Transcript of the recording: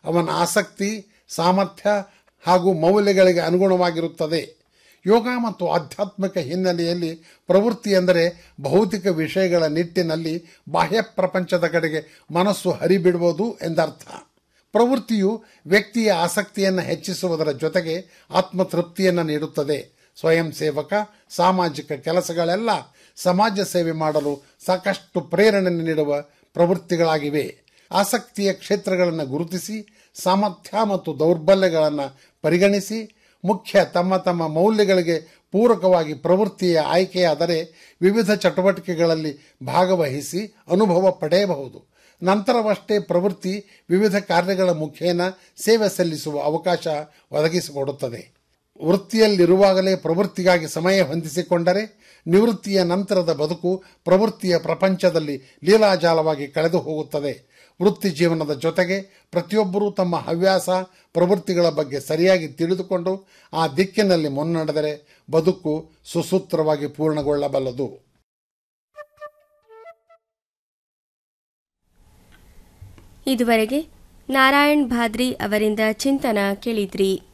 ಅವನ ಆಸಕ್ತಿ ಸಾಮರ್ಥ್ಯ ಹಾಗೂ ಮೌಲ್ಯಗಳಿಗೆ ಅನುಗುಣವಾಗಿರುತ್ತದೆ ಯೋಗ ಮತ್ತು ಆಧ್ಯಾತ್ಮಿಕ ಹಿನ್ನೆಲೆಯಲ್ಲಿ ಪ್ರವೃತ್ತಿ ಎಂದರೆ ಭೌತಿಕ ವಿಷಯಗಳ ನಿಟ್ಟಿನಲ್ಲಿ ಬಾಹ್ಯ ಪ್ರಪಂಚದ ಕಡೆಗೆ ಮನಸ್ಸು ಹರಿಬಿಡುವುದು ಎಂದರ್ಥ ಪ್ರವೃತ್ತಿಯು ವ್ಯಕ್ತಿಯ ಆಸಕ್ತಿಯನ್ನು ಹೆಚ್ಚಿಸುವುದರ ಜೊತೆಗೆ ಆತ್ಮತೃಪ್ತಿಯನ್ನು ನೀಡುತ್ತದೆ ಸ್ವಯಂ ಸೇವಕ ಸಾಮಾಜಿಕ ಕೆಲಸಗಳೆಲ್ಲ ಸಮಾಜ ಸೇವೆ ಮಾಡಲು ಸಾಕಷ್ಟು ಪ್ರೇರಣೆ ನೀಡುವ ಪ್ರವೃತ್ತಿಗಳಾಗಿವೆ ಆಸಕ್ತಿಯ ಕ್ಷೇತ್ರಗಳನ್ನು ಗುರುತಿಸಿ ಸಾಮರ್ಥ್ಯ ಮತ್ತು ದೌರ್ಬಲ್ಯಗಳನ್ನು ಪರಿಗಣಿಸಿ ಮುಖ್ಯ ತಮ್ಮ ತಮ್ಮ ಮೌಲ್ಯಗಳಿಗೆ ಪೂರಕವಾಗಿ ಪ್ರವೃತ್ತಿಯ ಆಯ್ಕೆಯಾದರೆ ವಿವಿಧ ಚಟುವಟಿಕೆಗಳಲ್ಲಿ ಭಾಗವಹಿಸಿ ಅನುಭವ ಪಡೆಯಬಹುದು ನಂತರವಷ್ಟೇ ಪ್ರವೃತ್ತಿ ವಿವಿಧ ಕಾರ್ಯಗಳ ಮುಖೇನ ಸೇವೆ ಸಲ್ಲಿಸುವ ಅವಕಾಶ ಒದಗಿಸಿಕೊಡುತ್ತದೆ ವೃತ್ತಿಯಲ್ಲಿರುವಾಗಲೇ ಪ್ರವೃತ್ತಿಗಾಗಿ ಸಮಯ ಹೊಂದಿಸಿಕೊಂಡರೆ ನಿವೃತ್ತಿಯ ನಂತರದ ಬದುಕು ಪ್ರವೃತ್ತಿಯ ಪ್ರಪಂಚದಲ್ಲಿ ಲೀಲಾಜಾಲವಾಗಿ ಕಳೆದು ಹೋಗುತ್ತದೆ ವೃತ್ತಿ ಜೀವನದ ಜೊತೆಗೆ ಪ್ರತಿಯೊಬ್ಬರೂ ತಮ್ಮ ಹವ್ಯಾಸ ಪ್ರವೃತ್ತಿಗಳ ಬಗ್ಗೆ ಸರಿಯಾಗಿ ತಿಳಿದುಕೊಂಡು ಆ ದಿಕ್ಕಿನಲ್ಲಿ ಮುನ್ನಡೆದರೆ ಬದುಕು ಸುಸೂತ್ರವಾಗಿ ಪೂರ್ಣಗೊಳ್ಳಬಲ್ಲದು ಇದುವರೆಗೆ ನಾರಾಯಣ್ ಭಾದ್ರಿ ಅವರಿಂದ ಚಿಂತನ ಕೇಳಿದ್ರಿ